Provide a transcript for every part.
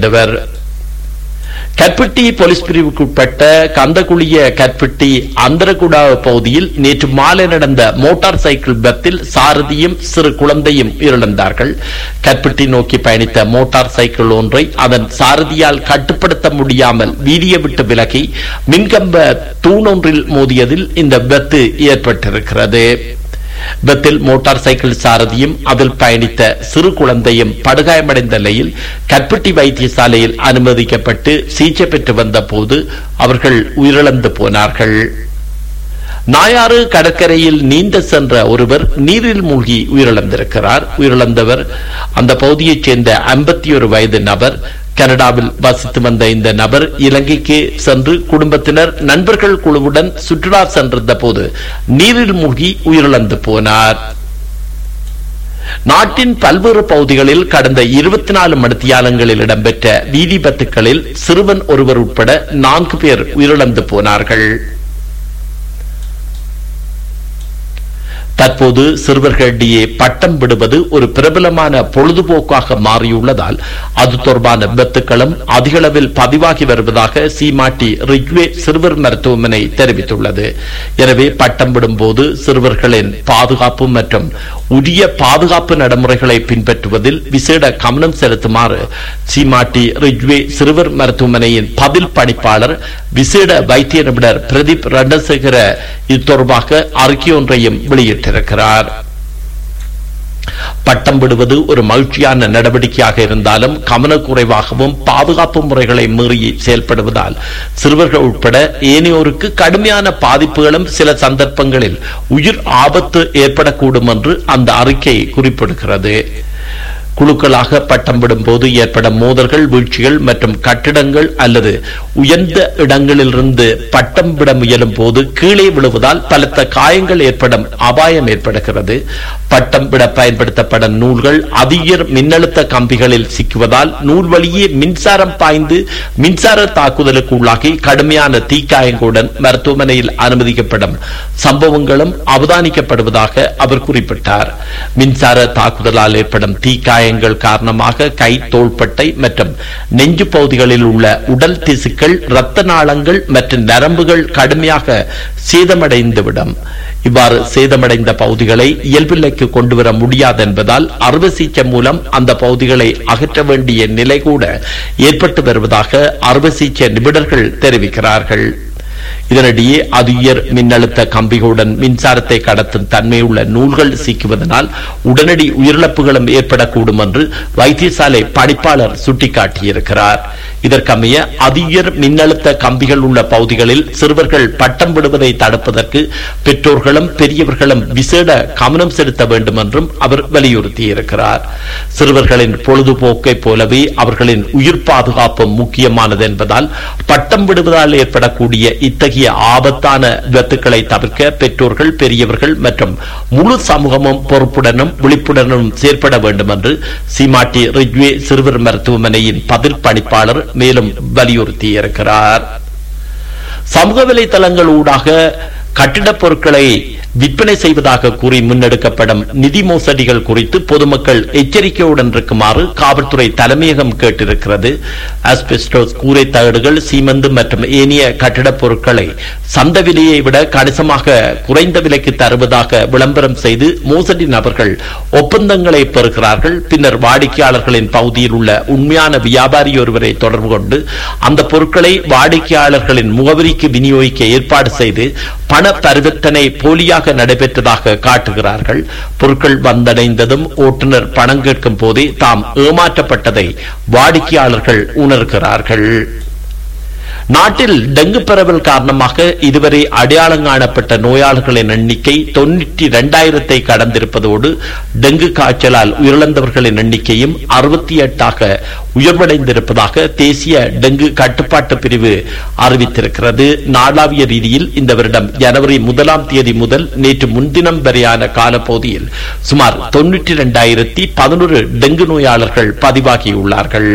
சேர்ந்தவர் கற்பட்டி போலீஸ் பிரிவுக்குட்பட்ட கந்தகுளிய கற்பட்டி அந்தரகுடா பகுதியில் நேற்று மாலை நடந்த மோட்டார் சைக்கிள் விபத்தில் சாரதியும் சிறு குழந்தையும் உயிரிழந்தார்கள் கற்பட்டி நோக்கி பயணித்த மோட்டார் சைக்கிள் ஒன்றை அதன் சாரதியால் கட்டுப்படுத்த முடியாமல் வீதியை விட்டு விலகி மின்கம்ப தூணொன்றில் மோதியதில் இந்த விபத்து ஏற்பட்டிருக்கிறது விபத்தில் மோட்டார் சைக்கிள் சாரதியும் அதில் பயணித்த சிறு குழந்தையும் படுகாயமடைந்த நிலையில் கற்பட்டி வைத்தியசாலையில் அனுமதிக்கப்பட்டு சிகிச்சை பெற்று வந்த போது அவர்கள் உயிரிழந்து போனார்கள் நாயாறு கடற்கரையில் நீந்த சென்ற ஒருவர் நீரில் மூழ்கி உயிரிழந்திருக்கிறார் உயிரிழந்தவர் அந்த பகுதியைச் சேர்ந்த ஐம்பத்தி ஒரு வயது நபர் கனடாவில் வசித்து வந்த இந்த நபர் இலங்கைக்கு சென்று குடும்பத்தினர் நண்பர்கள் குழுவுடன் சுற்றுலா சென்றிருந்த போது நீரில் மூழ்கி உயிரிழந்து போனார் நாட்டின் பல்வேறு பகுதிகளில் கடந்த இருபத்தி நாலு மணித்தியாலங்களில் இடம்பெற்ற வீதி பத்துக்களில் சிறுவன் ஒருவர் உட்பட நான்கு பேர் உயிரிழந்து போனார்கள் தற்போது சிறுவர்களிடையே பட்டம் விடுவது ஒரு பிரபலமான பொழுதுபோக்காக மாறியுள்ளதால் அது தொடர்பான விபத்துக்களும் அதிக அளவில் பதிவாகி வருவதாக சீமாட்டி ரிக்வே சிறுவர் மருத்துவமனை தெரிவித்துள்ளது எனவே பட்டம் விடும்போது சிறுவர்களின் பாதுகாப்பு மற்றும் உரிய பாதுகாப்பு நடைமுறைகளை பின்பற்றுவதில் விசேட கவனம் செலுத்துமாறு சீமாட்டி ரிக்வே சிறுவர் மருத்துவமனையின் பதில் பணிப்பாளர் விசேட வைத்திய நிபுணர் பிரதீப் ரண்டசேகர இது தொடர்பாக அறிக்கை ஒன்றையும் வெளியிட்டிருக்கிறார் பட்டம் விடுவது ஒரு மகிழ்ச்சியான நடவடிக்கையாக இருந்தாலும் கவனக்குறைவாகவும் பாதுகாப்பு முறைகளை மீறி செயல்படுவதால் சிறுவர்கள் உட்பட ஏனையோருக்கு கடுமையான பாதிப்புகளும் சில சந்தர்ப்பங்களில் உயிர் ஆபத்து ஏற்படக்கூடும் என்று அந்த அறிக்கை குறிப்பிடுகிறது குழுக்களாக பட்டம் விடும்போது ஏற்படும் மோதல்கள் வீழ்ச்சிகள் மற்றும் கட்டிடங்கள் அல்லது உயர்ந்த இடங்களிலிருந்து பட்டம் விட முயலும் போது கீழே விழுவதால் பலத்த காயங்கள் ஏற்படும் அபாயம் ஏற்படுகிறது பட்டம் விட பயன்படுத்தப்படும் நூல்கள் அதிக மின்னழுத்த கம்பிகளில் சிக்குவதால் நூல் வழியே மின்சாரம் பாய்ந்து மின்சார தாக்குதலுக்கு உள்ளாகி கடுமையான தீக்காயங்களுடன் மருத்துவமனையில் அனுமதிக்கப்படும் சம்பவங்களும் அவதானிக்கப்படுவதாக அவர் குறிப்பிட்டார் மின்சார தாக்குதலால் ஏற்படும் தீக்காய காயங்கள் காரணமாக கை தோள்பட்டை மற்றும் நெஞ்சு பகுதிகளில் உள்ள உடல் திசுக்கள் இரத்த நாளங்கள் மற்றும் நரம்புகள் கடுமையாக சேதமடைந்துவிடும் இவ்வாறு சேதமடைந்த பகுதிகளை இயல்பில்லைக்கு கொண்டு வர முடியாது என்பதால் அறுவை சிகிச்சை மூலம் அந்த பகுதிகளை அகற்ற வேண்டிய நிலை கூட ஏற்பட்டு வருவதாக அறுவை சிகிச்சை நிபுணர்கள் தெரிவிக்கிறார்கள் இதனிடையே அதிகர் மின்னழுத்த கம்பிகளுடன் மின்சாரத்தை கடத்தும் தன்மையுள்ள நூல்கள் சிக்குவதனால் உடனடி உயிரிழப்புகளும் ஏற்படக்கூடும் என்று வைத்தியசாலை பணிப்பாளர் சுட்டிக்காட்டியிருக்கிறார் இதற்கமைய அதிகர் மின்னழுத்த கம்பிகள் உள்ள பகுதிகளில் சிறுவர்கள் பட்டம் விடுவதை தடுப்பதற்கு பெற்றோர்களும் பெரியவர்களும் விசேட கவனம் செலுத்த வேண்டும் என்றும் அவர் வலியுறுத்தியிருக்கிறார் சிறுவர்களின் பொழுதுபோக்கை போலவே அவர்களின் உயிர் பாதுகாப்பு முக்கியமானது என்பதால் பட்டம் விடுவதால் ஏற்படக்கூடிய இத்தகைய ஆபத்தான விபத்துக்களை தவிர்க்க பெற்றோர்கள் பெரியவர்கள் மற்றும் முழு சமூகமும் பொறுப்புடனும் விழிப்புடனும் செயற்பட வேண்டும் என்று சீமாட்டி ரிஜ்வே சிறுவர் மருத்துவமனையின் பதில் பணிப்பாளர் மேலும் வலியுறுத்தியிருக்கிறார் சமூக வலைதளங்கள் ஊடாக கட்டிடப் பொருட்களை விற்பனை செய்வதாக கூறி முன்னெடுக்கப்படும் நிதி மோசடிகள் குறித்து பொதுமக்கள் எச்சரிக்கையுடன் இருக்குமாறு காவல்துறை தலைமையகம் கேட்டிருக்கிறது ஆஸ்பெஸ்டோஸ் கூரை தகடுகள் சீமந்து மற்றும் ஏனைய கட்டிடப் பொருட்களை சந்த விலையை விட கணிசமாக குறைந்த விலைக்கு தருவதாக விளம்பரம் செய்து மோசடி நபர்கள் ஒப்பந்தங்களை பெறுகிறார்கள் பின்னர் வாடிக்கையாளர்களின் பகுதியில் உள்ள உண்மையான வியாபாரி ஒருவரை தொடர்பு கொண்டு அந்த பொருட்களை வாடிக்கையாளர்களின் முகவரிக்கு விநியோகிக்க ஏற்பாடு செய்து பண பரிவர்த்தனை போலியாக நடைபெற்றதாக காட்டுகிறார்கள் பொருட்கள் வந்தடைந்ததும் ஓட்டுநர் பணம் கேட்கும் போதே தாம் ஏமாற்றப்பட்டதை வாடிக்கையாளர்கள் உணர்கிறார்கள் நாட்டில் டெங்கு பரவல் காரணமாக இதுவரை அடையாளம் காணப்பட்ட நோயாளர்களின் எண்ணிக்கை தொன்னூற்றி இரண்டாயிரத்தை கடந்திருப்பதோடு டெங்கு காய்ச்சலால் உயிரிழந்தவர்களின் எண்ணிக்கையும் அறுபத்தி எட்டாக உயர்வடைந்திருப்பதாக தேசிய டெங்கு கட்டுப்பாட்டு பிரிவு அறிவித்திருக்கிறது நாளாவிய ரீதியில் இந்த வருடம் ஜனவரி முதலாம் தேதி முதல் நேற்று முன்தினம் வரையான காலப்பகுதியில் சுமார் தொன்னூற்றி இரண்டாயிரத்தி பதினொரு டெங்கு நோயாளர்கள் பதிவாகியுள்ளார்கள்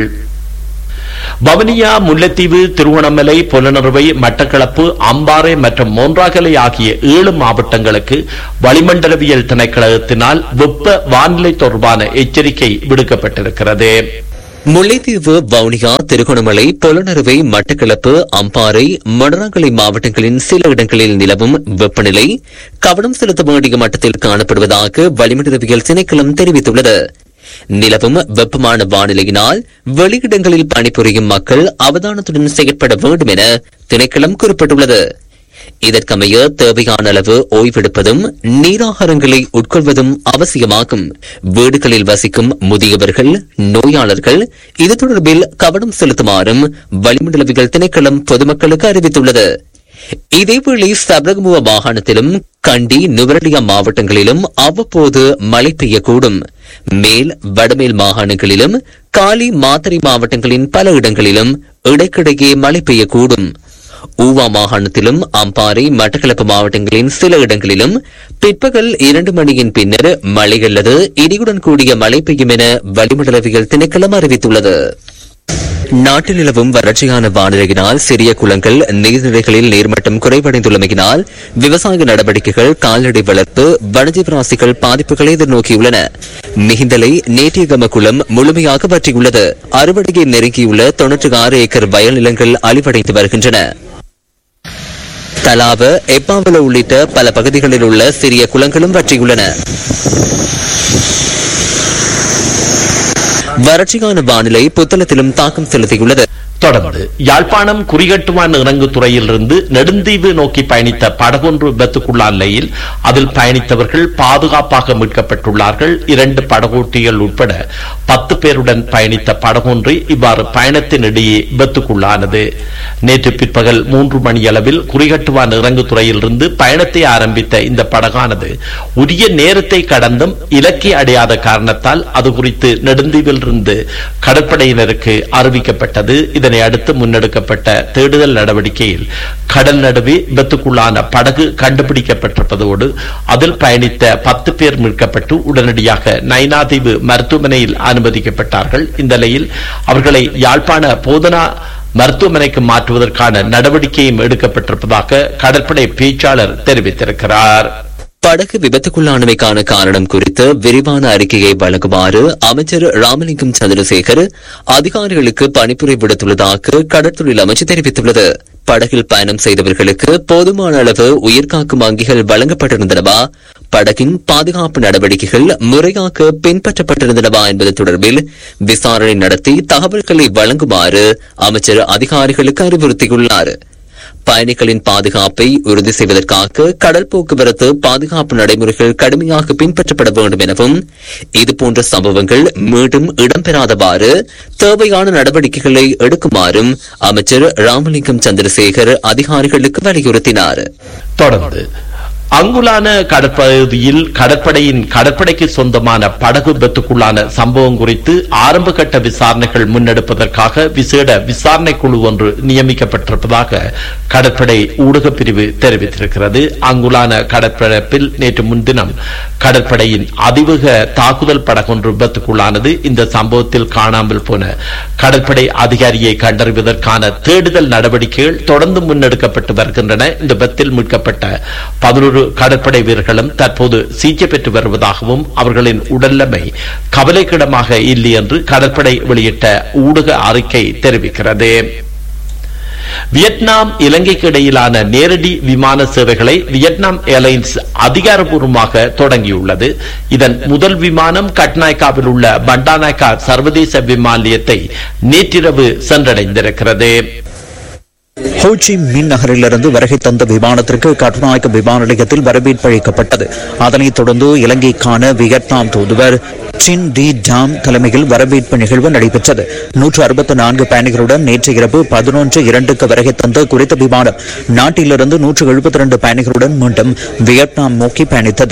வவுனியா முல்லைத்தீவு திருவண்ணாமலை புலனறுவை மட்டக்களப்பு அம்பாறை மற்றும் மோன்றாகலை ஆகிய ஏழு மாவட்டங்களுக்கு வளிமண்டலவியல் திணைக்களத்தினால் வெப்ப வானிலை தொடர்பான எச்சரிக்கை விடுக்கப்பட்டிருக்கிறது முல்லைத்தீவு வவுனியா திருகோணமலை பொலனறுவை மட்டக்களப்பு அம்பாறை மணராங்கலை மாவட்டங்களின் சில இடங்களில் நிலவும் வெப்பநிலை கவனம் செலுத்த வேண்டிய மட்டத்தில் காணப்படுவதாக வளிமண்டலவியல் திணைக்களம் தெரிவித்துள்ளது நிலவும் வெப்பமான வானிலையினால் வெளியிடங்களில் பணிபுரியும் மக்கள் அவதானத்துடன் செயற்பட வேண்டும் என திணைக்களம் குறிப்பிட்டுள்ளது இதற்கமைய தேவையான அளவு ஓய்வெடுப்பதும் நீராகாரங்களை உட்கொள்வதும் அவசியமாகும் வீடுகளில் வசிக்கும் முதியவர்கள் நோயாளர்கள் இது தொடர்பில் கவனம் செலுத்துமாறும் வளிமண்டலவியல் திணைக்களம் பொதுமக்களுக்கு அறிவித்துள்ளது இதேவேளை சபரகமுவ மாகாணத்திலும் கண்டி நுவரலியா மாவட்டங்களிலும் அவ்வப்போது மழை பெய்யக்கூடும் மேல் வடமேல் மாகாணங்களிலும் காலி மாத்தறை மாவட்டங்களின் பல இடங்களிலும் இடைக்கிடையே மழை பெய்யக்கூடும் ஊவா மாகாணத்திலும் அம்பாறை மட்டக்களப்பு மாவட்டங்களின் சில இடங்களிலும் பிற்பகல் இரண்டு மணியின் பின்னர் மழை அல்லது இடியுடன் கூடிய மழை பெய்யும் என வளிமண்டலவியல் திணைக்களம் அறிவித்துள்ளது நாட்டில் நிலவும் வறட்சியான வானிலையினால் சிறிய குளங்கள் நீர்நிலைகளில் நீர்மட்டம் குறைவடைந்துள்ளமையினால் விவசாய நடவடிக்கைகள் கால்நடை வளர்ப்பு வனஜீவ ராசிகள் பாதிப்புகளை எதிர்நோக்கியுள்ளன மிகிந்தலை நேட்டியகம குளம் முழுமையாக வற்றியுள்ளது அறுவடையை நெருங்கியுள்ள தொன்னூற்றி ஆறு ஏக்கர் வயல் நிலங்கள் அழிவடைந்து வருகின்றன தலாவ எப்பாவல உள்ளிட்ட பல பகுதிகளில் உள்ள சிறிய குளங்களும் வற்றியுள்ளன வறட்சியான வானிலை புத்தளத்திலும் தாக்கம் செலுத்தியுள்ளது தொடர்ந்து யாழ்ப்பாணம் குறிகட்டுவான் இறங்கு துறையிலிருந்து நெடுந்தீவு நோக்கி பயணித்த படகொன்று விபத்துக்குள்ளான நிலையில் அதில் பயணித்தவர்கள் பாதுகாப்பாக மீட்கப்பட்டுள்ளார்கள் இரண்டு படகோட்டிகள் உட்பட பத்து பேருடன் பயணித்த படகொன்று இவ்வாறு பயணத்தினிடையே விபத்துக்குள்ளானது நேற்று பிற்பகல் மூன்று மணியளவில் குறிகட்டுவான் இறங்கு துறையிலிருந்து பயணத்தை ஆரம்பித்த இந்த படகானது உரிய நேரத்தை கடந்தும் இலக்கை அடையாத காரணத்தால் அது குறித்து நெடுந்தீவிலிருந்து கடற்படையினருக்கு அறிவிக்கப்பட்டது இதனை அடுத்து முன்னெடுக்கப்பட்ட தேடுதல் நடவடிக்கையில் கடல் நடுவே விபத்துக்குள்ளான படகு கண்டுபிடிக்கப்பட்டிருப்பதோடு அதில் பயணித்த பத்து பேர் மீட்கப்பட்டு உடனடியாக நைனாதீவு மருத்துவமனையில் அனுமதிக்கப்பட்டார்கள் இந்த நிலையில் அவர்களை யாழ்ப்பாண போதனா மருத்துவமனைக்கு மாற்றுவதற்கான நடவடிக்கையும் எடுக்கப்பட்டிருப்பதாக கடற்படை பேச்சாளர் தெரிவித்திருக்கிறார் படகு விபத்துக்குள்ளானமைக்கான காரணம் குறித்து விரிவான அறிக்கையை வழங்குமாறு அமைச்சர் ராமலிங்கம் சந்திரசேகர் அதிகாரிகளுக்கு பணிப்புரை விடுத்துள்ளதாக கடற்தொழில் அமைச்சு தெரிவித்துள்ளது படகில் பயணம் செய்தவர்களுக்கு போதுமான அளவு உயிர்காக்கும் அங்கிகள் வழங்கப்பட்டிருந்தனவா படகின் பாதுகாப்பு நடவடிக்கைகள் முறையாக பின்பற்றப்பட்டிருந்தனவா என்பது தொடர்பில் விசாரணை நடத்தி தகவல்களை வழங்குமாறு அமைச்சர் அதிகாரிகளுக்கு அறிவுறுத்தியுள்ளார் பயணிகளின் பாதுகாப்பை உறுதி செய்வதற்காக கடல் போக்குவரத்து பாதுகாப்பு நடைமுறைகள் கடுமையாக பின்பற்றப்பட வேண்டும் எனவும் இதுபோன்ற சம்பவங்கள் மீண்டும் இடம்பெறாதவாறு தேவையான நடவடிக்கைகளை எடுக்குமாறும் அமைச்சர் ராமலிங்கம் சந்திரசேகர் அதிகாரிகளுக்கு வலியுறுத்தினார் தொடர்ந்து அங்குலான கடற்பகுதியில் கடற்படையின் கடற்படைக்கு சொந்தமான படகு விபத்துக்குள்ளான சம்பவம் குறித்து ஆரம்ப கட்ட விசாரணைகள் முன்னெடுப்பதற்காக விசேட விசாரணை குழு ஒன்று நியமிக்கப்பட்டிருப்பதாக கடற்படை ஊடகப் பிரிவு தெரிவித்திருக்கிறது அங்குலான கடற்பரப்பில் நேற்று முன்தினம் கடற்படையின் அதிவேக தாக்குதல் படகொன்று விபத்துக்குள்ளானது இந்த சம்பவத்தில் காணாமல் போன கடற்படை அதிகாரியை கண்டறிவதற்கான தேடுதல் நடவடிக்கைகள் தொடர்ந்து முன்னெடுக்கப்பட்டு வருகின்றன இந்த விபத்தில் மீட்கப்பட்ட பதினோரு கடற்படை வீரர்களும் தற்போது சிகிச்சை பெற்று வருவதாகவும் அவர்களின் உடல்நிலைமை கவலைக்கிடமாக இல்லை என்று கடற்படை வெளியிட்ட ஊடக அறிக்கை தெரிவிக்கிறது வியட்நாம் இலங்கைக்கு இடையிலான நேரடி விமான சேவைகளை வியட்நாம் ஏர்லைன்ஸ் அதிகாரப்பூர்வமாக தொடங்கியுள்ளது இதன் முதல் விமானம் கட்நாயக்காவில் உள்ள பண்டாநாயக்கா சர்வதேச விமான நிலையத்தை நேற்றிரவு சென்றடைந்திருக்கிறது ஹோச்சி மின் நகரிலிருந்து வருகை தந்த விமானத்திற்கு கட்டுநாயக்க விமான நிலையத்தில் வரவேற்பு அளிக்கப்பட்டது அதனைத் தொடர்ந்து இலங்கைக்கான வியட்நாம் தூதுவர் சின் டி ஜாம் தலைமையில் வரவேற்பு நிகழ்வு நடைபெற்றது நூற்று அறுபத்தி நான்கு பயணிகளுடன் நேற்று இரவு பதினொன்று இரண்டுக்கு வருகை தந்த குறித்த விமானம் நாட்டிலிருந்து நூற்று எழுபத்தி இரண்டு பயணிகளுடன் மீண்டும் வியட்நாம் நோக்கி பயணித்தது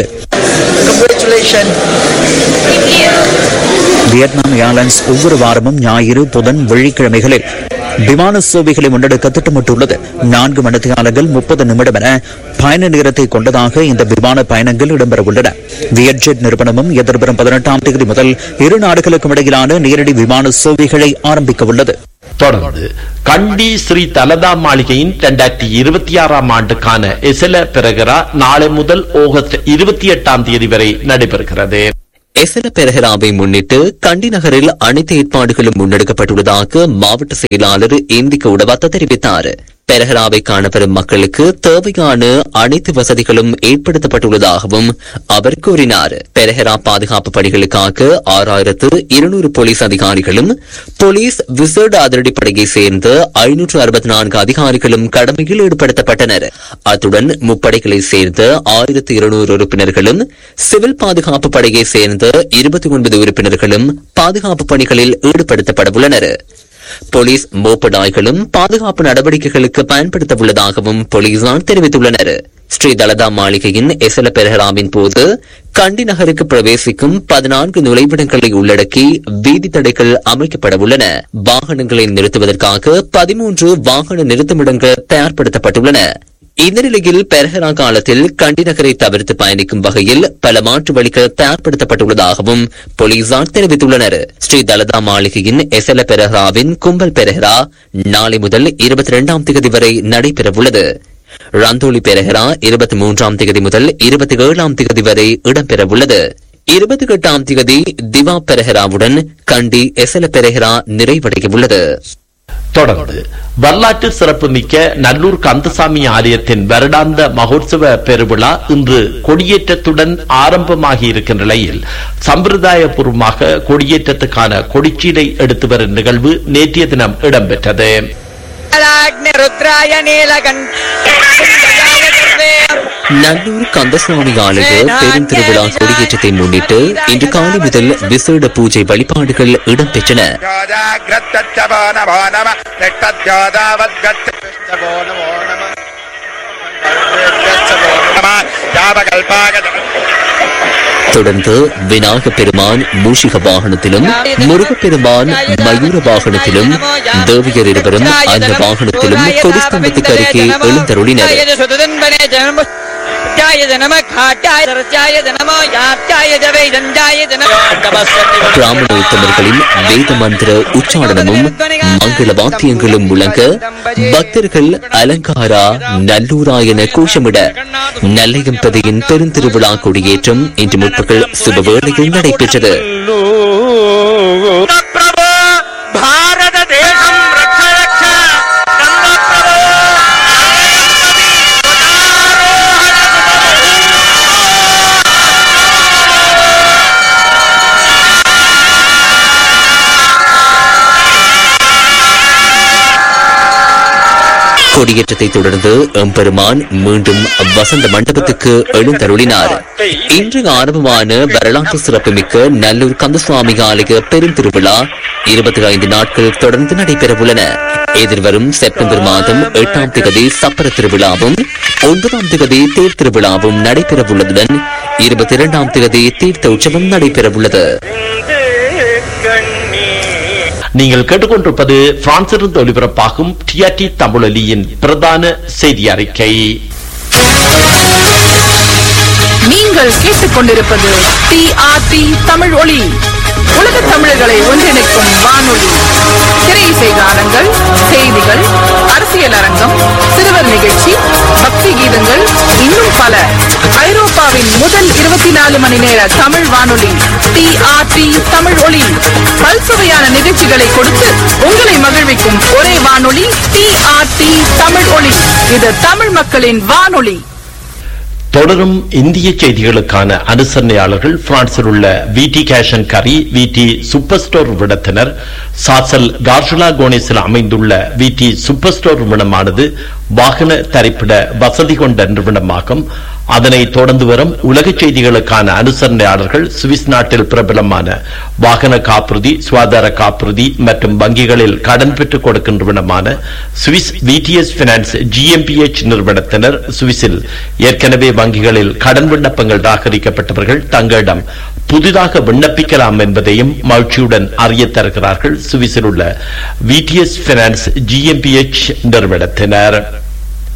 வியட்நாம் ஏர்லைன்ஸ் ஒவ்வொரு வாரமும் ஞாயிறு புதன் வெள்ளிக்கிழமைகளில் விமான சேவைகளை முன்னெடுக்க திட்டமிட்டுள்ளது நான்கு மணித்தியாலங்கள் முப்பது நிமிடம் என பயண நேரத்தை கொண்டதாக இந்த விமான பயணங்கள் இடம்பெற உள்ளன வியட்ஜெட் நிறுவனமும் எதிர்வரும் பதினெட்டாம் தேதி முதல் இரு நாடுகளுக்கும் இடையிலான நேரடி விமான சேவைகளை ஆரம்பிக்க உள்ளது தொடர்ந்து கண்டி ஸ்ரீ தலதா மாளிகையின் இரண்டாயிரத்தி இருபத்தி ஆறாம் ஆண்டுக்கான எசல பிரகரா நாளை முதல் ஆகஸ்ட் இருபத்தி எட்டாம் தேதி வரை நடைபெறுகிறது எசல பெரஹராவை முன்னிட்டு கண்டி நகரில் அனைத்து ஏற்பாடுகளும் முன்னெடுக்கப்பட்டுள்ளதாக மாவட்ட செயலாளர் இந்திக்க உடவாத்த தெரிவித்தார் பெரஹராவை காணப்பெறும் மக்களுக்கு தேவையான அனைத்து வசதிகளும் ஏற்படுத்தப்பட்டுள்ளதாகவும் அவர் கூறினார் பெரஹரா பாதுகாப்பு பணிகளுக்காக ஆறாயிரத்து இருநூறு போலீஸ் அதிகாரிகளும் போலீஸ் விசேட அதிரடிப்படையை சேர்ந்த ஐநூற்று அறுபத்தி நான்கு அதிகாரிகளும் கடமையில் ஈடுபடுத்தப்பட்டனர் அத்துடன் முப்படைகளை சேர்ந்த ஆயிரத்து இருநூறு உறுப்பினர்களும் சிவில் பாதுகாப்பு படையை சேர்ந்த இருபத்தி ஒன்பது உறுப்பினர்களும் பாதுகாப்பு பணிகளில் ஈடுபடுத்தப்பட உள்ளனர் போலீஸ் மோப்படாய்களும் பாதுகாப்பு நடவடிக்கைகளுக்கு பயன்படுத்த உள்ளதாகவும் போலீசார் தெரிவித்துள்ளனர் ஸ்ரீ தலதா மாளிகையின் எசல பெரஹராவின் போது கண்டி நகருக்கு பிரவேசிக்கும் பதினான்கு நுழைவிடங்களை உள்ளடக்கி வீதி தடைகள் அமைக்கப்பட உள்ளன வாகனங்களை நிறுத்துவதற்காக பதிமூன்று வாகன நிறுத்துமிடங்கள் தயார்படுத்தப்பட்டுள்ளன இந்த நிலையில் பெரஹரா காலத்தில் கண்டி நகரை தவிர்த்து பயணிக்கும் வகையில் பல மாற்று வழிகள் தயார்படுத்தப்பட்டுள்ளதாகவும் போலீசார் தெரிவித்துள்ளனர் ஸ்ரீ தலதா மாளிகையின் எசல பெரஹராவின் கும்பல் பெரஹரா நாளை முதல் இருபத்தி இரண்டாம் தேதி வரை நடைபெறவுள்ளது ரந்தோலி பெரஹரா இருபத்தி மூன்றாம் தேதி முதல் இருபத்தி ஏழாம் தேதி வரை இடம்பெறவுள்ளது இருபத்தி எட்டாம் தேதி திவா பெரஹராவுடன் கண்டி எசல பெரஹரா நிறைவடையவுள்ளது தொடர்ந்து வரலாற்று சிறப்புமிக்க நல்லூர் கந்தசாமி ஆலயத்தின் வருடாந்த மகோத்சவ பெருவிழா இன்று கொடியேற்றத்துடன் ஆரம்பமாகி இருக்கின்ற நிலையில் சம்பிரதாயபூர்வமாக கொடியேற்றத்துக்கான கொடிச்சீலை எடுத்து வரும் நிகழ்வு நேற்றைய தினம் இடம்பெற்றது ருத்ராய நல்லூர் கந்தசுவாமி ஆலய பெருந்திருவிழா கொடியேற்றத்தை முன்னிட்டு இன்று காலை முதல் விசேட பூஜை வழிபாடுகள் இடம்பெற்றன ध्यादाग्रत्तच्चवो नमो नमः निष्ठध्यादावद्गच्छवो नमो नमः गच्छवो नमः यावकल्पागत தொடர்ந்து விநாயக பெருமான் மூஷிக வாகனத்திலும் முருகப்பெருமான் மயூர வாகனத்திலும் தேவியர் இருவரும் அந்த வாகனத்திலும் கொடிஸ்தம்பத்துக்கு அருகே எழுந்தருளினர் பிராமண உத்தமர்களின் வேத மந்திர உச்சாடனமும் மங்கள வாத்தியங்களும் முழங்க பக்தர்கள் அலங்காரா நல்லூரா என கோஷமிட நல்லையம்பதியின் பெருந்திருவிழா கொடியேற்றம் இன்று முற்பகல் சுபவேளையில் நடைபெற்றது प्रभो भारत देशं रक्ष रक्ष कन्न प्रभो கொடியேற்றத்தை தொடர்ந்து எம்பெருமான் மீண்டும் வசந்த மண்டபத்துக்கு எழுந்தருளினார் இன்று ஆரம்பமான வரலாற்று சிறப்புமிக்க நல்லூர் கந்தசுவாமி ஆலய பெருந்திருவிழா இருபத்தி ஐந்து நாட்கள் தொடர்ந்து நடைபெறவுள்ளன எதிர்வரும் செப்டம்பர் மாதம் எட்டாம் திகதி சப்பர திருவிழாவும் ஒன்பதாம் திகதி தேர் திருவிழாவும் நடைபெறவுள்ளதுடன் இருபத்தி இரண்டாம் திகதி தீர்த்த உற்சவம் நடைபெறவுள்ளது நீங்கள் கேட்டுக்கொண்டிருப்பது பிரான்சிலிருந்து ஒலிபரப்பாகும் டிஆர்டி தமிழொலியின் பிரதான செய்தி அறிக்கை நீங்கள் கேட்டுக்கொண்டிருப்பது டிஆர்டி தமிழ் ஒளி உலக தமிழர்களை ஒன்றிணைக்கும் வானொலி திரை இசை கானங்கள் செய்திகள் அரசியல் அரங்கம் சிறுவர் நிகழ்ச்சி பக்தி கீதங்கள் இன்னும் பல ஐரோப்பாவின் முதல் இருபத்தி நாலு மணி நேர தமிழ் வானொலி டிஆர்டி தமிழ் ஒளி பல்சுவையான நிகழ்ச்சிகளை கொடுத்து உங்களை மகிழ்விக்கும் ஒரே வானொலி டிஆர்டி தமிழ் ஒளி இது தமிழ் மக்களின் வானொலி தொடரும் இந்திய செய்திகளுக்கான அனுசரணையாளர்கள் பிரான்சில் உள்ள விடி கேஷன் கரி விடி சூப்பர் ஸ்டோர் விடத்தினர் சாசல் கார்ஷுலா கோனேஸில் அமைந்துள்ள விடி சூப்பர் ஸ்டோர் நிறுவனமானது வாகன தரிப்பிட வசதி கொண்ட நிறுவனமாகும் அதனை தொடர்ந்து வரும் உலக செய்திகளுக்கான அனுசரணையாளர்கள் சுவிஸ் நாட்டில் பிரபலமான வாகன காப்புறுதி சுகாதார காப்புறுதி மற்றும் வங்கிகளில் கடன் பெற்றுக் கொடுக்கும் நிறுவனமான சுவிஸ் விடிஎஸ் பினான்ஸ் ஜிஎம்பிஎச் நிறுவனத்தினர் சுவிஸில் ஏற்கனவே வங்கிகளில் கடன் விண்ணப்பங்கள் ராகரிக்கப்பட்டவர்கள் தங்களிடம் புதிதாக விண்ணப்பிக்கலாம் என்பதையும் மகிழ்ச்சியுடன் அறிய தருகிறார்கள் சுவிஸில் உள்ள விடிஎஸ் பினான்ஸ் ஜிஎம்பிஎச் நிறுவனத்தினர்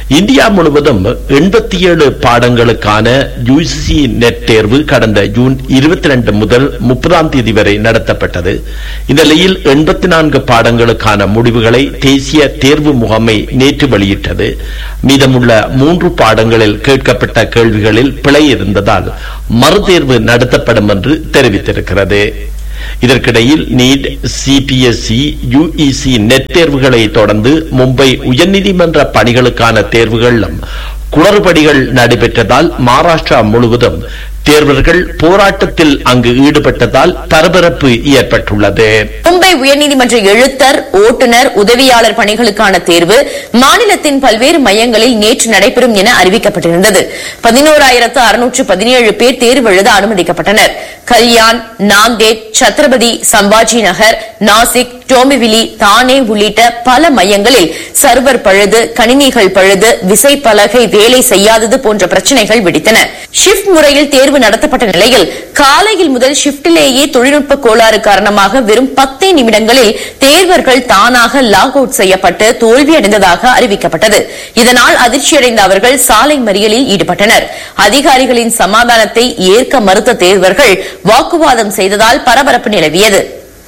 இந்தியா முழுவதும் எண்பத்தி ஏழு பாடங்களுக்கான யுஜிசி நெட் தேர்வு கடந்த ஜூன் இருபத்தி ரெண்டு முதல் முப்பதாம் தேதி வரை நடத்தப்பட்டது இந்த நிலையில் எண்பத்தி நான்கு பாடங்களுக்கான முடிவுகளை தேசிய தேர்வு முகமை நேற்று வெளியிட்டது மீதமுள்ள மூன்று பாடங்களில் கேட்கப்பட்ட கேள்விகளில் பிழை இருந்ததால் மறுதேர்வு நடத்தப்படும் என்று தெரிவித்திருக்கிறது இதற்கிடையில் நீட் சிபிஎஸ்இ யுஇசி நெட் தேர்வுகளை தொடர்ந்து மும்பை உயர்நீதிமன்ற பணிகளுக்கான தேர்வுகளிலும் குளறுபடிகள் நடைபெற்றதால் மகாராஷ்டிரா முழுவதும் தேர்வர்கள் போராட்டத்தில் அங்கு ஈடுபட்டதால் பரபரப்பு ஏற்பட்டுள்ளது மும்பை உயர்நீதிமன்ற எழுத்தர் ஓட்டுநர் உதவியாளர் பணிகளுக்கான தேர்வு மாநிலத்தின் பல்வேறு மையங்களில் நேற்று நடைபெறும் என அறிவிக்கப்பட்டிருந்தது பதினோராயிரத்து அறுநூற்று பதினேழு பேர் தேர்வு எழுத அனுமதிக்கப்பட்டனர் கல்யாண் நாந்தேட் சத்ரபதி சம்பாஜி நகர் நாசிக் டோமிவிலி தானே உள்ளிட்ட பல மையங்களில் சர்வர் பழுது கணினிகள் பழுது விசைப்பலகை வேலை செய்யாதது போன்ற பிரச்சனைகள் வெடித்தன ஷிப்ட் முறையில் தேர்வு நடத்தப்பட்ட நிலையில் காலையில் முதல் ஷிப்டிலேயே தொழில்நுட்ப கோளாறு காரணமாக வெறும் பத்தே நிமிடங்களில் தேர்வர்கள் தானாக லாக் அவுட் செய்யப்பட்டு தோல்வியடைந்ததாக அறிவிக்கப்பட்டது இதனால் அதிர்ச்சியடைந்த அவர்கள் சாலை மறியலில் ஈடுபட்டனர் அதிகாரிகளின் சமாதானத்தை ஏற்க மறுத்த தேர்வர்கள் வாக்குவாதம் செய்ததால் பரபரப்பு நிலவியது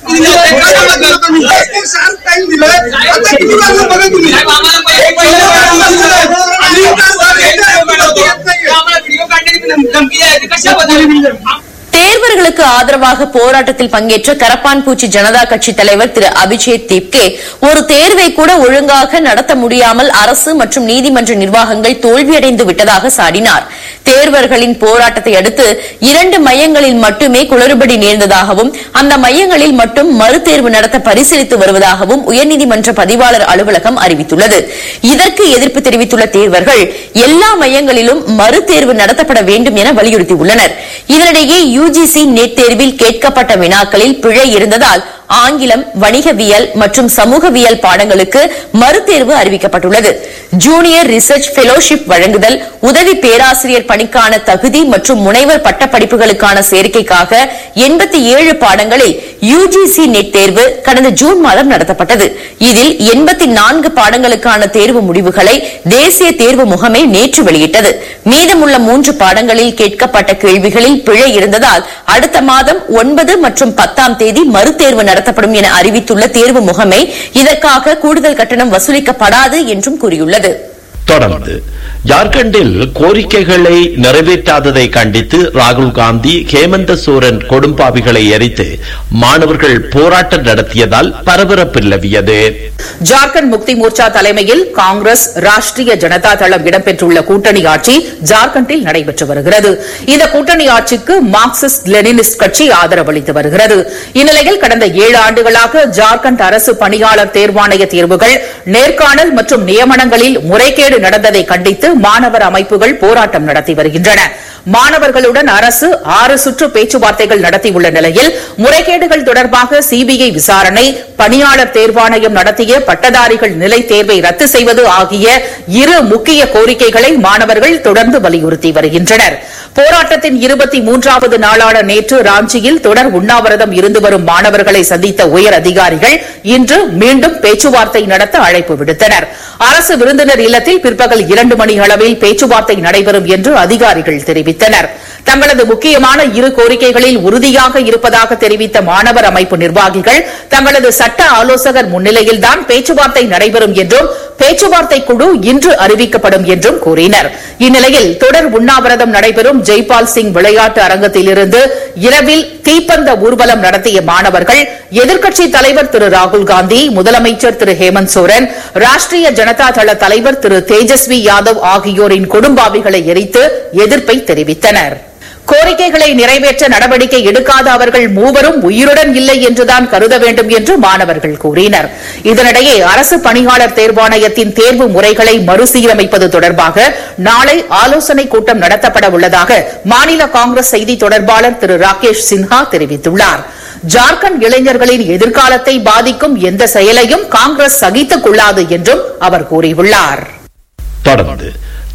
தேர்வர்களுக்கு ஆதரவாக போராட்டத்தில் பங்கேற்ற கரப்பான்பூச்சி ஜனதா கட்சி தலைவர் திரு அபிஜேத் தீப்கே ஒரு தேர்வை கூட ஒழுங்காக நடத்த முடியாமல் அரசு மற்றும் நீதிமன்ற நிர்வாகங்கள் தோல்வியடைந்து விட்டதாக சாடினார் தேர்வர்களின் போராட்டத்தை அடுத்து இரண்டு மையங்களில் மட்டுமே குளறுபடி நேர்ந்ததாகவும் அந்த மையங்களில் மட்டும் மறுதேர்வு நடத்த பரிசீலித்து வருவதாகவும் உயர்நீதிமன்ற பதிவாளர் அலுவலகம் அறிவித்துள்ளது இதற்கு எதிர்ப்பு தெரிவித்துள்ள தேர்வர்கள் எல்லா மையங்களிலும் மறுதேர்வு நடத்தப்பட வேண்டும் என வலியுறுத்தியுள்ளனர் இதனிடையே யுஜிசி நெட் தேர்வில் கேட்கப்பட்ட வினாக்களில் பிழை இருந்ததால் ஆங்கிலம் வணிகவியல் மற்றும் சமூகவியல் பாடங்களுக்கு மறுதேர்வு அறிவிக்கப்பட்டுள்ளது ஜூனியர் ரிசர்ச் ஃபெலோஷிப் வழங்குதல் உதவி பேராசிரியர் பணிக்கான தகுதி மற்றும் முனைவர் பட்டப்படிப்புகளுக்கான சேர்க்கைக்காக எண்பத்தி ஏழு பாடங்களில் யுஜிசி நெட் தேர்வு கடந்த ஜூன் மாதம் நடத்தப்பட்டது இதில் எண்பத்தி நான்கு பாடங்களுக்கான தேர்வு முடிவுகளை தேசிய தேர்வு முகமை நேற்று வெளியிட்டது மீதமுள்ள மூன்று பாடங்களில் கேட்கப்பட்ட கேள்விகளில் பிழை இருந்ததால் அடுத்த மாதம் ஒன்பது மற்றும் பத்தாம் தேதி மறுதேர்வு நடத்தப்படும் என அறிவித்துள்ள தேர்வு முகமை இதற்காக கூடுதல் கட்டணம் வசூலிக்கப்படாது என்றும் கூறியுள்ளது தொடர்ந்து ஜார்க்கண்டில் கோரிக்கைகளை நிறைவேற்றாததை கண்டித்து ராகுல் காந்தி ஹேமந்த சோரன் கொடும்பாவிகளை எரித்து மாணவர்கள் போராட்டம் நடத்தியதால் பரபரப்பு நிலவியது ஜார்க்கண்ட் முக்தி மோர்ச்சா தலைமையில் காங்கிரஸ் ராஷ்டிரிய ஜனதா தளம் இடம்பெற்றுள்ள கூட்டணி ஆட்சி ஜார்க்கண்டில் நடைபெற்று வருகிறது இந்த கூட்டணி ஆட்சிக்கு மார்க்சிஸ்ட் லெனினிஸ்ட் கட்சி ஆதரவளித்து வருகிறது இந்நிலையில் கடந்த ஏழு ஆண்டுகளாக ஜார்க்கண்ட் அரசு பணியாளர் தேர்வாணைய தேர்வுகள் நேர்காணல் மற்றும் நியமனங்களில் முறைகேடு நடந்ததை கண்டித்து மாணவர் அமைப்புகள் போராட்டம் நடத்தி வருகின்றன மாணவர்களுடன் அரசு ஆறு சுற்று பேச்சுவார்த்தைகள் நடத்தியுள்ள நிலையில் முறைகேடுகள் தொடர்பாக சிபிஐ விசாரணை பணியாளர் தேர்வாணையம் நடத்திய பட்டதாரிகள் நிலை தேர்வை ரத்து செய்வது ஆகிய இரு முக்கிய கோரிக்கைகளை மாணவர்கள் தொடர்ந்து வலியுறுத்தி வருகின்றனர் போராட்டத்தின் இருபத்தி மூன்றாவது நாளான நேற்று ராஞ்சியில் தொடர் உண்ணாவிரதம் இருந்து வரும் மாணவர்களை சந்தித்த உயர் அதிகாரிகள் இன்று மீண்டும் பேச்சுவார்த்தை நடத்த அழைப்பு விடுத்தனர் அரசு விருந்தினர் இல்லத்தில் பிற்பகல் இரண்டு மணி அளவில் பேச்சுவார்த்தை நடைபெறும் என்று அதிகாரிகள் தெரிவித்தனர் தங்களது முக்கியமான இரு கோரிக்கைகளில் உறுதியாக இருப்பதாக தெரிவித்த மாணவர் அமைப்பு நிர்வாகிகள் தங்களது சட்ட ஆலோசகர் முன்னிலையில்தான் பேச்சுவார்த்தை நடைபெறும் என்றும் பேச்சுவார்த்தை குழு இன்று அறிவிக்கப்படும் என்றும் கூறினர் இந்நிலையில் தொடர் உண்ணாவிரதம் நடைபெறும் ஜெய்பால் சிங் விளையாட்டு அரங்கத்திலிருந்து இரவில் தீப்பந்த ஊர்வலம் நடத்திய மாணவர்கள் எதிர்க்கட்சித் தலைவர் திரு ராகுல் காந்தி முதலமைச்சர் திரு ஹேமந்த் சோரன் ராஷ்டிரிய ஜனதா தள தலைவர் திரு தேஜஸ்வி யாதவ் ஆகியோரின் கொடும்பாவிகளை எரித்து எதிர்ப்பை தெரிவித்தனர் கோரிக்கைகளை நிறைவேற்ற நடவடிக்கை எடுக்காத அவர்கள் மூவரும் உயிருடன் இல்லை என்றுதான் கருத வேண்டும் என்று மாணவர்கள் கூறினர் இதனிடையே அரசு பணியாளர் தேர்வாணையத்தின் தேர்வு முறைகளை மறுசீரமைப்பது தொடர்பாக நாளை ஆலோசனை கூட்டம் நடத்தப்பட உள்ளதாக மாநில காங்கிரஸ் செய்தி தொடர்பாளர் திரு ராகேஷ் சின்ஹா தெரிவித்துள்ளார் ஜார்க்கண்ட் இளைஞர்களின் எதிர்காலத்தை பாதிக்கும் எந்த செயலையும் காங்கிரஸ் சகித்துக் கொள்ளாது என்றும் அவர் கூறியுள்ளார் தொடர்ந்து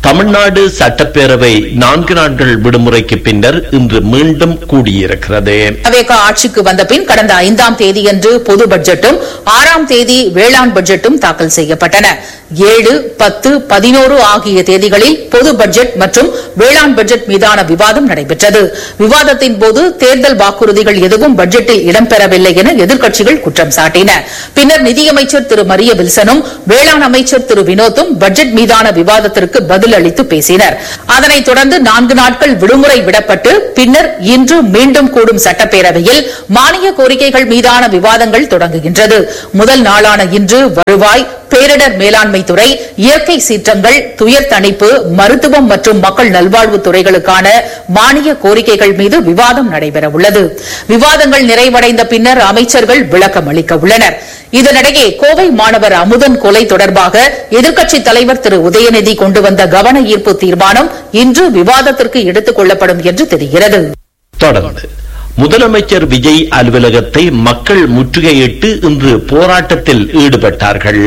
தமிழ்நாடு சட்டப்பேரவை நான்கு நாட்கள் விடுமுறைக்கு பின்னர் இன்று மீண்டும் கூடியிருக்கிறது அவேகா ஆட்சிக்கு வந்த பின் கடந்த ஐந்தாம் தேதியன்று பொது பட்ஜெட்டும் ஆறாம் தேதி வேளாண் பட்ஜெட்டும் தாக்கல் செய்யப்பட்டன ஏழு பத்து பதினோரு ஆகிய தேதிகளில் பொது பட்ஜெட் மற்றும் வேளாண் பட்ஜெட் மீதான விவாதம் நடைபெற்றது விவாதத்தின் போது தேர்தல் வாக்குறுதிகள் எதுவும் பட்ஜெட்டில் இடம்பெறவில்லை என எதிர்க்கட்சிகள் குற்றம் சாட்டின பின்னர் நிதியமைச்சர் திரு மரிய வில்சனும் வேளாண் அமைச்சர் திரு வினோத்தும் பட்ஜெட் மீதான விவாதத்திற்கு பதில் அளித்து பேசினர் அதனைத் தொடர்ந்து நான்கு நாட்கள் விடுமுறை விடப்பட்டு பின்னர் இன்று மீண்டும் கூடும் சட்டப்பேரவையில் மானிய கோரிக்கைகள் மீதான விவாதங்கள் தொடங்குகின்றது முதல் நாளான இன்று வருவாய் பேரிடர் மேலாண்மை துறை இயற்கை சீற்றங்கள் துயர் தணிப்பு மருத்துவம் மற்றும் மக்கள் நல்வாழ்வு துறைகளுக்கான மானிய கோரிக்கைகள் மீது விவாதம் நடைபெறவுள்ளது விவாதங்கள் நிறைவடைந்த பின்னர் அமைச்சர்கள் விளக்கம் அளிக்க உள்ளனர் இதனிடையே கோவை மாணவர் அமுதன் கொலை தொடர்பாக எதிர்க்கட்சித் தலைவர் திரு உதயநிதி கொண்டு வந்த கவன ஈர்ப்பு தீர்மானம் இன்று விவாதத்திற்கு எடுத்துக் கொள்ளப்படும் என்று தெரிகிறது தொடர்ந்து முதலமைச்சர் விஜய் அலுவலகத்தை மக்கள் முற்றுகையிட்டு இன்று போராட்டத்தில் ஈடுபட்டார்கள்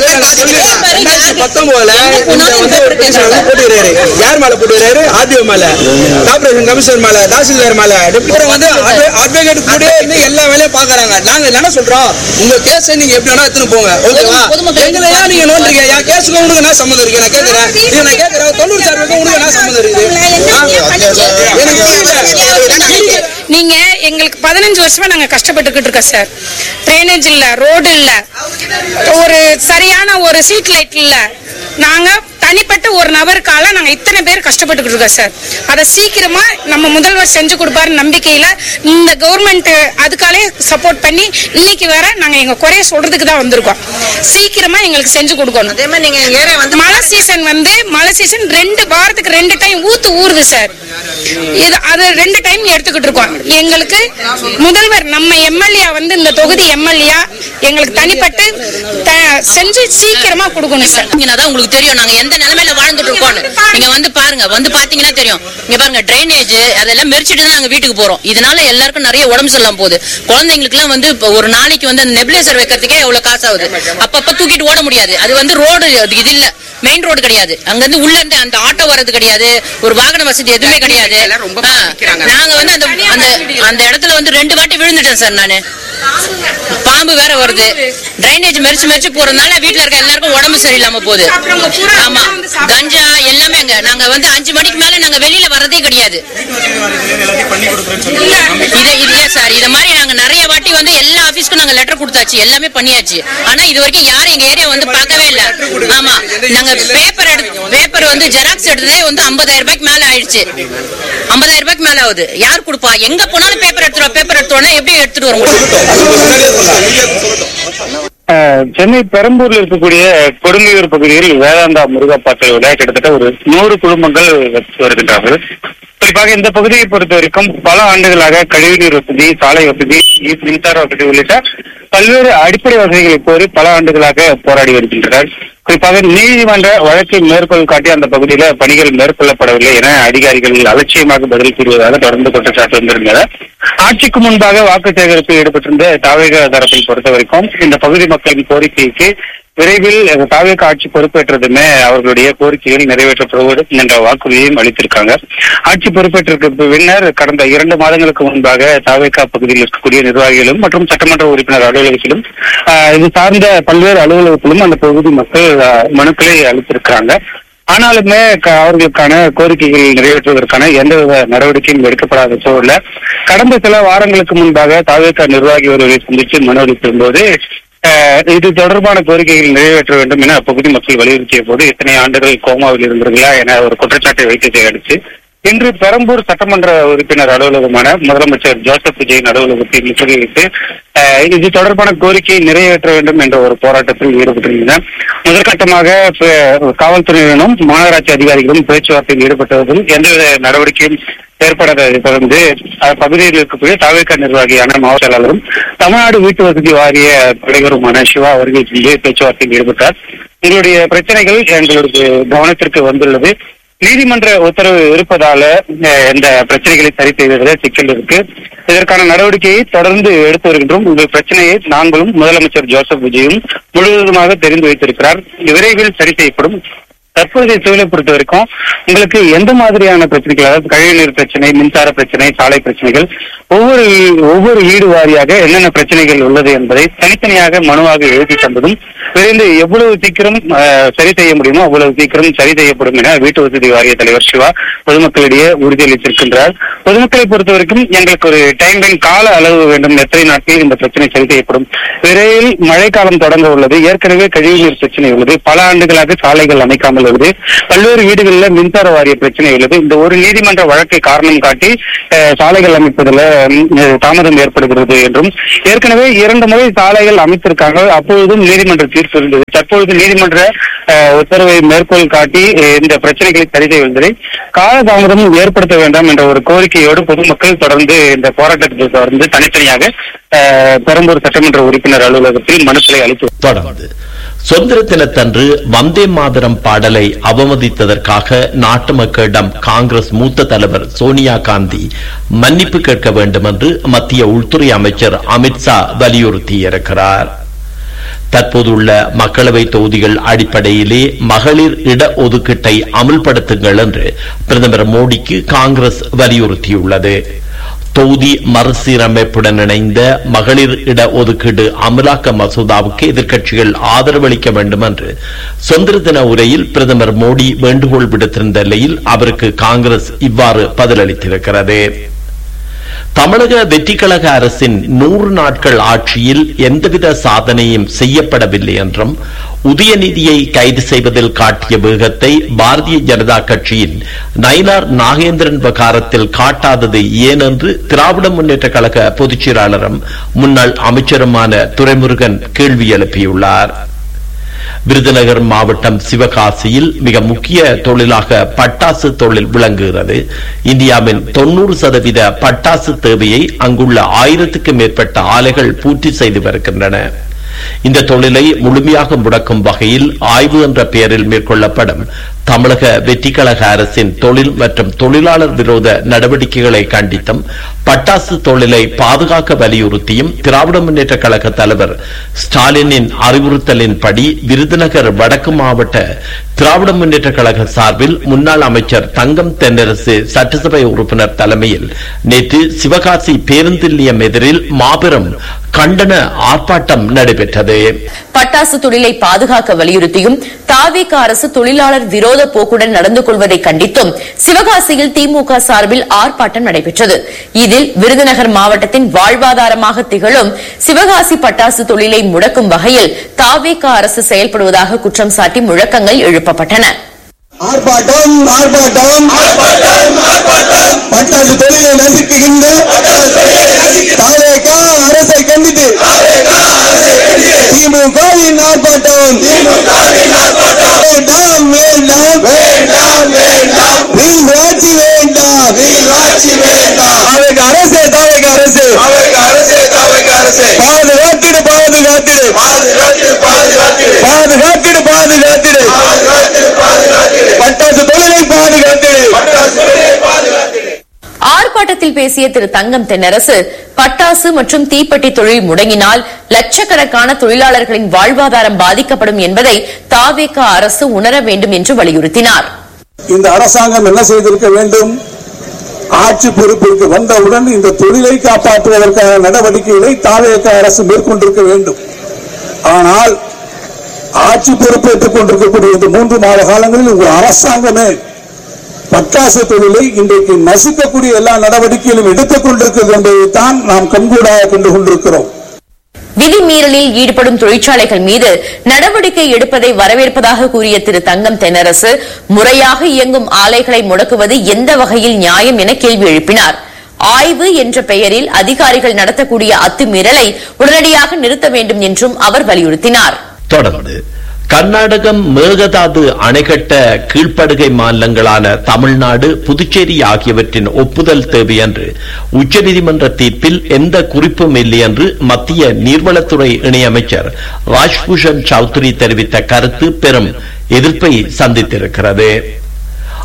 பத்தொன்பதுல இந்த வந்து ஒரு பென்ஷன் போட்டுக்கிறாரு யார் மேல போட்டுக்கிறாரு ஆர்டிஓ மேல கார்பரேஷன் கமிஷனர் மேல தாசில்தார் மேல அப்புறம் வந்து அட்வொகேட் கூட இருந்து எல்லா வேலையும் பாக்குறாங்க நாங்க என்ன சொல்றோம் உங்க கேஸ் நீங்க எப்படி வேணா எடுத்துன்னு போங்க ஓகேவா எங்களை ஏன் நீங்க நோண்டுறீங்க என் கேஸுக்கு உங்களுக்கு என்ன சம்மந்தம் இருக்கு நான் கேக்குறேன் இது நான் கேக்குறேன் தொண்ணூறு சார்புக்கு உங்களுக்கு என்ன சம்மந்தம் இருக்குது ஆ? எனக்கு புரியல நீங்க எங்களுக்கு பதினஞ்சு வருஷமா நாங்க கஷ்டப்பட்டுக்கிட்டு இருக்கோம் சார் ட்ரைனேஜ் இல்ல ரோடு இல்ல ஒரு சரியான ஒரு சீட் லைட் இல்ல நாங்க தனிப்பட்ட ஒரு நபருக்கால நாங்க இத்தனை பேர் கஷ்டப்பட்டுக்கிட்டு இருக்கோம் சார் அதை சீக்கிரமா நம்ம முதல்வர் செஞ்சு கொடுப்பாரு நம்பிக்கையில இந்த கவர்மெண்ட் அதுக்காலே சப்போர்ட் பண்ணி இன்னைக்கு வேற நாங்க எங்க குறைய சொல்றதுக்கு தான் வந்திருக்கோம் சீக்கிரமா எங்களுக்கு செஞ்சு கொடுக்கணும் அதே மாதிரி நீங்க ஏரியா வந்து மழை சீசன் வந்து மழை சீசன் ரெண்டு வாரத்துக்கு ரெண்டு டைம் ஊத்து ஊறுது சார் இது அது ரெண்டு டைம் எடுத்துக்கிட்டு இருக்கோம் எங்களுக்கு முதல்வர் நம்ம எம்எல்ஏ வந்து இந்த தொகுதி எம்எல்ஏ எங்களுக்கு தனிப்பட்டு த- செஞ்சு சீக்கிரமா கொடுக்கணும் சார் தான் உங்களுக்கு தெரியும் நாங்க எந்த நிலைமையில வாழ்ந்துட்டு இருக்கோம்னு நீங்க வந்து பாருங்க வந்து பாத்தீங்கன்னா தெரியும் இங்க பாருங்க ட்ரைனேஜ் அதெல்லாம் மெரிச்சிட்டு தான் நாங்க வீட்டுக்கு போறோம் இதனால எல்லாருக்கும் நிறைய உடம்பு சரியில்லாம போகுது குழந்தைங்களுக்கு எல்லாம் வந்து இப்ப ஒரு நாளைக்கு வந்து அந்த நெபிலேசர் வைக்கிறதுக்கே எவ்வளவு காசு ஆகுது அப்பப்ப தூக்கிட்டு ஓட முடியாது அது வந்து ரோடு அது இது இல்ல மெயின் ரோடு கிடையாது அங்க இருந்து உள்ள இருந்து அந்த ஆட்டோ வர்றது கிடையாது ஒரு வாகன வசதி எதுவுமே கிடையாது ஆ, நாங்க வந்து அந்த அந்த அந்த இடத்துல வந்து ரெண்டு வாட்டி விழுந்துட்டேன் சார் நானு பாம்பு வேற வருது டிரைனேஜ் மெரிச்சு மெரிச்சு போறதுனால வீட்ல இருக்க எல்லாருக்கும் உடம்பு சரியில்லாம போகுது ஆமா கஞ்சா எல்லாமே அங்க நாங்க வந்து அஞ்சு மணிக்கு மேல நாங்க வெளியில வர்றதே கிடையாது இது இல்ல சார் இது மாதிரி நாங்க நிறைய வாட்டி வந்து எல்லா ஆபீஸ்க்கும் நாங்க லெட்டர் கொடுத்தாச்சு எல்லாமே பண்ணியாச்சு ஆனா இது வரைக்கும் யாரும் எங்க ஏரியா வந்து பார்க்கவே இல்ல ஆமா நாங்க பேப்பர் எடுத்து பேப்பர் வந்து ஜெராக்ஸ் எடுத்ததே வந்து 50000 ரூபாய்க்கு மேல ஆயிடுச்சு 50000 ரூபாய்க்கு மேல ஆகுது யார் கொடுப்பா எங்க போனாலும் பேப்பர் எடுத்துருவா பேப்பர் எடுத்துருவோம்னா எப்படி எடுத்துட்டு வர முடியும் அஹ், சென்னை பெரம்பூர்ல இருக்கக்கூடிய கொடுங்கையூர் பகுதியில் வேதாந்தா முருகப்பாத்திரையோட கிட்டத்தட்ட ஒரு நூறு குடும்பங்கள் வசித்து வருகின்றார்கள் குறிப்பாக இந்த பகுதியை பொறுத்த வரைக்கும் பல ஆண்டுகளாக கழிவுநீர் வசதி சாலை வசதி மின்சார வசதி உள்ளிட்ட பல்வேறு அடிப்படை வசதிகளை கோரி பல ஆண்டுகளாக போராடி வருகின்றனர் குறிப்பாக நீதிமன்ற வழக்கை மேற்கோள் காட்டி அந்த பகுதியில பணிகள் மேற்கொள்ளப்படவில்லை என அதிகாரிகள் அலட்சியமாக பதில் கூறுவதாக தொடர்ந்து குற்றச்சாட்டு வந்திருந்தனர் ஆட்சிக்கு முன்பாக வாக்கு சேகரிப்பில் ஈடுபட்டிருந்த தாவேக தரப்பை பொறுத்த வரைக்கும் இந்த பகுதி மக்களின் கோரிக்கைக்கு விரைவில் தாவேக ஆட்சி பொறுப்பேற்றதுமே அவர்களுடைய கோரிக்கைகள் நிறைவேற்றப்படுவது என்ற வாக்குறுதியையும் அளித்திருக்காங்க ஆட்சி பொறுப்பேற்றிருக்க பின்னர் கடந்த இரண்டு மாதங்களுக்கு முன்பாக தாவேகா பகுதியில் இருக்கக்கூடிய நிர்வாகிகளும் மற்றும் சட்டமன்ற உறுப்பினர் அலுவலகத்திலும் ஆஹ், இது சார்ந்த பல்வேறு அலுவலகத்திலும் அந்த பகுதி மக்கள் ஆஹ், மனுக்களை அளித்திருக்கிறாங்க ஆனாலுமே க- அவர்களுக்கான கோரிக்கைகள் நிறைவேற்றுவதற்கான எந்தவித நடவடிக்கையும் எடுக்கப்படாத சூழல்ல கடந்த சில வாரங்களுக்கு முன்பாக தாவேகா நிர்வாகி ஒருவரை சந்தித்து மனு அளித்திருந்தபோது அஹ், இது தொடர்பான கோரிக்கைகள் நிறைவேற்ற வேண்டும் என அப்பகுதி மக்கள் வலியுறுத்திய போது இத்தனை ஆண்டுகள் கோமாவில் இருந்தீர்களா என ஒரு குற்றச்சாட்டை வைத்ததை அடுத்து இன்று பெரம்பூர் சட்டமன்ற உறுப்பினர் அலுவலகமான முதலமைச்சர் ஜோசப் விஜயின் அலுவலகத்தை முற்றுகையிட்டு அஹ், இது தொடர்பான கோரிக்கையை நிறைவேற்ற வேண்டும் என்ற ஒரு போராட்டத்தில் ஈடுபட்டிருந்தனர் முதற்கட்டமாக ப- காவல்துறையினரும் மாநகராட்சி அதிகாரிகளும் பேச்சுவார்த்தையில் ஈடுபட்டதில் எந்தவித நடவடிக்கையும் ஏற்படாததை தொடர்ந்து அஹ், பகுதியில் இருக்கக்கூடிய தாவேக்கா நிர்வாகியான மாவட்ட செயலாளரும் தமிழ்நாடு வீட்டு வசதி வாரிய தலைவருமான சிவா அவர்கள் இங்கே பேச்சுவார்த்தையில் ஈடுபட்டார் எங்களுடைய பிரச்சனைகள் எங்களுடைய கவனத்திற்கு வந்துள்ளது நீதிமன்ற உத்தரவு இருப்பதால அஹ், இந்த பிரச்சனைகளை சரி செய்வதில் சிக்கல் இருக்கு இதற்கான நடவடிக்கையை தொடர்ந்து எடுத்து வருகின்றோம் உங்கள் பிரச்சனையை நாங்களும் முதலமைச்சர் ஜோசப் விஜயும் முழுவதுமாக தெரிந்து வைத்திருக்கிறார் இது விரைவில் சரி செய்யப்படும் தற்போதைய சூழலை பொறுத்த வரைக்கும் உங்களுக்கு எந்த மாதிரியான பிரச்சனைகள் அதாவது கழிவுநீர் பிரச்சனை மின்சார பிரச்சனை சாலை பிரச்சனைகள் ஒவ்வொரு வீ- ஒவ்வொரு வீடு வாரியாக என்னென்ன பிரச்சனைகள் உள்ளது என்பதை தனித்தனியாக மனுவாக எழுதி தந்ததும் விரைந்து எவ்வளவு சீக்கிரம் அஹ், சரி செய்ய முடியுமோ அவ்வளவு சீக்கிரம் சரி செய்யப்படும் என வீட்டு வசதி வாரிய தலைவர் சிவா பொதுமக்களிடையே உறுதியளித்திருக்கின்றார் பொதுமக்களை பொறுத்த வரைக்கும் எங்களுக்கு ஒரு டைம் லைன் கால அளவு வேண்டும் எத்தனை நாட்களில் இந்த பிரச்சனை சரி செய்யப்படும் விரைவில் மழைக்காலம் தொடங்க உள்ளது ஏற்கனவே கழிவுநீர் பிரச்சனை உள்ளது பல ஆண்டுகளாக சாலைகள் அமைக்காமல் உள்ளது பல்வேறு வீடுகளில் மின்சார வாரிய பிரச்சனை உள்ளது இந்த ஒரு நீதிமன்ற வழக்கை காரணம் காட்டி அஹ், சாலைகள் அமைப்பதில் ம், அஹ், தாமதம் ஏற்படுகிறது என்றும் ஏற்கனவே இரண்டு முறை சாலைகள் அமைத்திருக்காங்க அப்பொழுதும் நீதிமன்ற தீர்ப்பு இருந்தது தற்பொழுது நீதிமன்ற அஹ், உத்தரவை மேற்கோள் காட்டி அஹ், இந்த பிரச்சனைகளை சரி செய்வதை காலதாமதம் ஏற்படுத்த வேண்டாம் என்ற ஒரு கோரிக்கையோடு பொதுமக்கள் தொடர்ந்து இந்த போராட்டத்தை தொடர்ந்து தனித்தனியாக அஹ், பெரம்பூர் சட்டமன்ற உறுப்பினர் அலுவலகத்தில் மனுக்களை அளித்து தொடர்ந்து சுதந்திர தினத்தன்று வந்தே மாதரம் பாடலை அவமதித்ததற்காக நாட்டு மக்களிடம் காங்கிரஸ் மூத்த தலைவர் சோனியா காந்தி மன்னிப்பு கேட்க வேண்டும் என்று மத்திய உள்துறை அமைச்சர் அமித்ஷா வலியுறுத்தியிருக்கிறார் தற்போதுள்ள மக்களவை தொகுதிகள் அடிப்படையிலே மகளிர் இட ஒதுக்கீட்டை அமுல்படுத்துங்கள் என்று பிரதமர் மோடிக்கு காங்கிரஸ் வலியுறுத்தியுள்ளது தொகுதி மறுசீரமைப்புடன் இணைந்த மகளிர் இட ஒதுக்கீடு அமலாக்க மசோதாவுக்கு எதிர்க்கட்சிகள் ஆதரவளிக்க வேண்டும் என்று சுதந்திர தின உரையில் பிரதமர் மோடி வேண்டுகோள் விடுத்திருந்த நிலையில் அவருக்கு காங்கிரஸ் இவ்வாறு பதிலளித்திருக்கிறது தமிழக வெற்றிக்கழக அரசின் நூறு நாட்கள் ஆட்சியில் எந்தவித சாதனையும் செய்யப்படவில்லை என்றும் உதயநிதியை கைது செய்வதில் காட்டிய வேகத்தை பாரதிய ஜனதா கட்சியின் நயினார் நாகேந்திரன் விவகாரத்தில் காட்டாதது ஏன் என்று திராவிட முன்னேற்ற கழக பொதுச் செயலாளரும் முன்னாள் அமைச்சருமான துரைமுருகன் கேள்வி எழுப்பியுள்ளார் விருதுநகர் மாவட்டம் சிவகாசியில் மிக முக்கிய தொழிலாக பட்டாசு தொழில் விளங்குகிறது இந்தியாவின் தொன்னூறு சதவீத பட்டாசு தேவையை அங்குள்ள ஆயிரத்துக்கும் மேற்பட்ட ஆலைகள் பூர்த்தி செய்து வருகின்றன இந்த தொழிலை முழுமையாக முடக்கும் வகையில் ஆய்வு என்ற பெயரில் மேற்கொள்ளப்படும் தமிழக வெற்றிக்கழக அரசின் தொழில் மற்றும் தொழிலாளர் விரோத நடவடிக்கைகளை கண்டித்தும் பட்டாசு தொழிலை பாதுகாக்க வலியுறுத்தியும் திராவிட முன்னேற்ற கழக தலைவர் ஸ்டாலினின் அறிவுறுத்தலின்படி விருதுநகர் வடக்கு மாவட்ட திராவிட முன்னேற்ற கழக சார்பில் முன்னாள் அமைச்சர் தங்கம் தென்னரசு சட்டசபை உறுப்பினர் தலைமையில் நேற்று சிவகாசி பேருந்து நிலையம் எதிரில் மாபெரும் கண்டன ஆர்ப்பாட்டம் நடைபெற்றது பட்டாசு தொழிலை பாதுகாக்க வலியுறுத்தியும் தாவேக அரசு தொழிலாளர் விரோத போக்குடன் நடந்து கொள்வதை கண்டித்தும் சிவகாசியில் திமுக சார்பில் ஆர்ப்பாட்டம் நடைபெற்றது இதில் விருதுநகர் மாவட்டத்தின் வாழ்வாதாரமாக திகழும் சிவகாசி பட்டாசு தொழிலை முடக்கும் வகையில் தாவேக அரசு செயல்படுவதாக குற்றம் சாட்டி முழக்கங்கள் எழுப்பப்பட்டன ஆர்ப்பாட்டம் ஆர்ப்பாட்டம் ஆர்ப்பாட்டம் ஆர்ப்பாட்டம் பட்டாசு தொழிலை நசுக்குகின்ற தாவேகா அரசை கண்டித்து திமுகவின் ஆர்ப்பாட்டம் வேண்டாம் வேண்டாம் வேண்டாம் வேண்டாம் வீழ்வாட்சி வேண்டாம் வீழ்வாட்சி வேண்டாம் அவருக்கு அரசே தாவேக அரசு அவருக்கு அரசே தாவேக அரசு பாதுகாத்திடு பாதுகாத்திடு பாதுகாத்திடு பாதுகாத்திடு பாதுகாத்திடு பாதுகாத்திடு பட்டாசு தொழிலை பாதுகாத்திடு பட்டாசு தொழிலை பாதுகாத்திடு ஆர்ப்பாட்டத்தில் பேசிய திரு தங்கம் தென்னரசு பட்டாசு மற்றும் தீப்பெட்டி தொழில் முடங்கினால் லட்சக்கணக்கான தொழிலாளர்களின் வாழ்வாதாரம் பாதிக்கப்படும் என்பதை தாவேக அரசு உணர வேண்டும் என்று வலியுறுத்தினார் இந்த அரசாங்கம் என்ன செய்திருக்க வேண்டும் ஆட்சி பொறுப்பிற்கு வந்தவுடன் இந்த தொழிலை காப்பாற்றுவதற்கான நடவடிக்கைகளை தாவேக அரசு மேற்கொண்டிருக்க வேண்டும் ஆனால் ஆட்சி பொறுப்பேற்றுக் கொண்டிருக்கக்கூடிய இந்த மூன்று மாத காலங்களில் உங்கள் அரசாங்கமே பட்டாசு தொழிலை இன்றைக்கு நசுக்கக்கூடிய எல்லா நடவடிக்கைகளும் எடுத்துக் கொண்டிருக்கிறது என்பதைத்தான் நாம் கண்கூடாக கண்டு கொண்டிருக்கிறோம் விதிமீறலில் ஈடுபடும் தொழிற்சாலைகள் மீது நடவடிக்கை எடுப்பதை வரவேற்பதாக கூறிய திரு தங்கம் தென்னரசு முறையாக இயங்கும் ஆலைகளை முடக்குவது எந்த வகையில் நியாயம் என கேள்வி எழுப்பினார் ஆய்வு என்ற பெயரில் அதிகாரிகள் நடத்தக்கூடிய அத்துமீறலை உடனடியாக நிறுத்த வேண்டும் என்றும் அவர் வலியுறுத்தினார் தொடர்ந்து கர்நாடகம் மேகதாது அணைகட்ட கீழ்ப்படுகை மாநிலங்களான தமிழ்நாடு புதுச்சேரி ஆகியவற்றின் ஒப்புதல் தேவை என்று உச்சநீதிமன்ற தீர்ப்பில் எந்த குறிப்பும் இல்லை என்று மத்திய நீர்வளத்துறை இணையமைச்சர் ராஜ்பூஷன் சௌத்ரி தெரிவித்த கருத்து பெரும் எதிர்ப்பை சந்தித்திருக்கிறது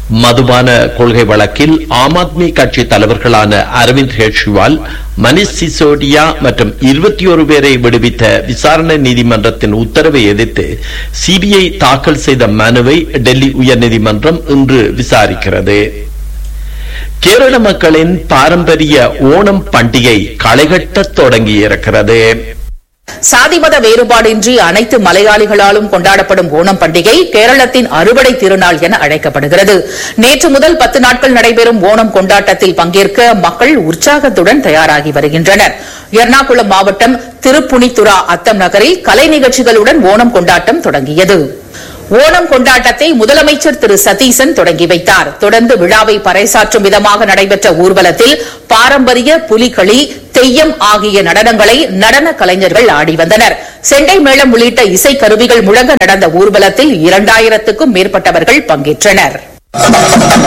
மதுபான கொள்கை வழக்கில் ஆம் ஆத்மி கட்சி தலைவர்களான அரவிந்த் கெஜ்ரிவால் மனிஷ் சிசோடியா மற்றும் இருபத்தி ஒரு பேரை விடுவித்த விசாரணை நீதிமன்றத்தின் உத்தரவை எதிர்த்து சிபிஐ தாக்கல் செய்த மனுவை டெல்லி உயர்நீதிமன்றம் இன்று விசாரிக்கிறது கேரள மக்களின் பாரம்பரிய ஓணம் பண்டிகை களைகட்ட தொடங்கியிருக்கிறது சாதி மத வேறுபாடின்றி அனைத்து மலையாளிகளாலும் கொண்டாடப்படும் ஓணம் பண்டிகை கேரளத்தின் அறுவடை திருநாள் என அழைக்கப்படுகிறது நேற்று முதல் பத்து நாட்கள் நடைபெறும் ஓணம் கொண்டாட்டத்தில் பங்கேற்க மக்கள் உற்சாகத்துடன் தயாராகி வருகின்றனர் எர்ணாகுளம் மாவட்டம் திருப்புனித்துரா அத்தம் நகரில் கலை நிகழ்ச்சிகளுடன் ஓணம் கொண்டாட்டம் தொடங்கியது ஓணம் கொண்டாட்டத்தை முதலமைச்சர் திரு சதீசன் தொடங்கி வைத்தார் தொடர்ந்து விழாவை பறைசாற்றும் விதமாக நடைபெற்ற ஊர்வலத்தில் பாரம்பரிய புலிகளி தெய்யம் ஆகிய நடனங்களை நடன கலைஞர்கள் ஆடி வந்தனர் செண்டை மேளம் உள்ளிட்ட இசை கருவிகள் முழங்க நடந்த ஊர்வலத்தில் இரண்டாயிரத்துக்கும் மேற்பட்டவர்கள் பங்கேற்றனர்